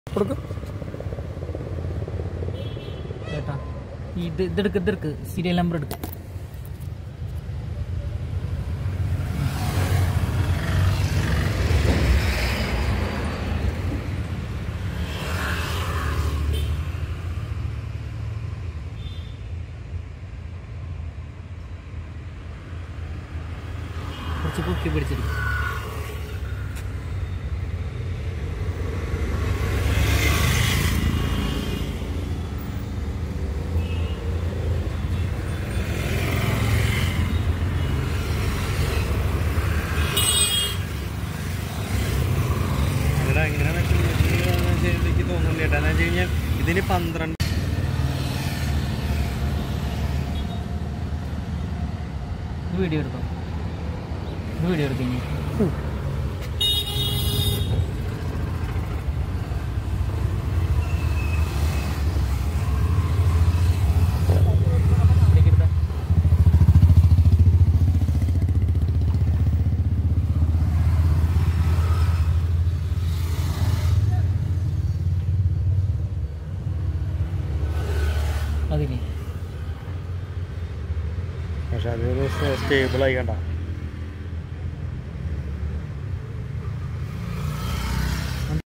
കൊടുക്കും ചേട്ടാ ഇത് ഇതെടുക്ക് ഇതെടുക്ക് സീരിയൽ നമ്പർ എടുക്ക് കുറച്ച് പൊക്കി പിടിച്ചെടുക്കും ഇവിടെ എങ്ങനെയാണെന്ന് വെച്ചാൽ എനിക്ക് തോന്നുന്നില്ല ചേട്ടാ എന്ന് വെച്ച് കഴിഞ്ഞാൽ ഇതിന് പന്ത്രണ്ട് വീഡിയോ എടുത്തോ വീഡിയോ എടുക്കഞ്ഞി അതില്ലേ പക്ഷെ അതൊരു സ്റ്റേബിൾ ആയി കണ്ട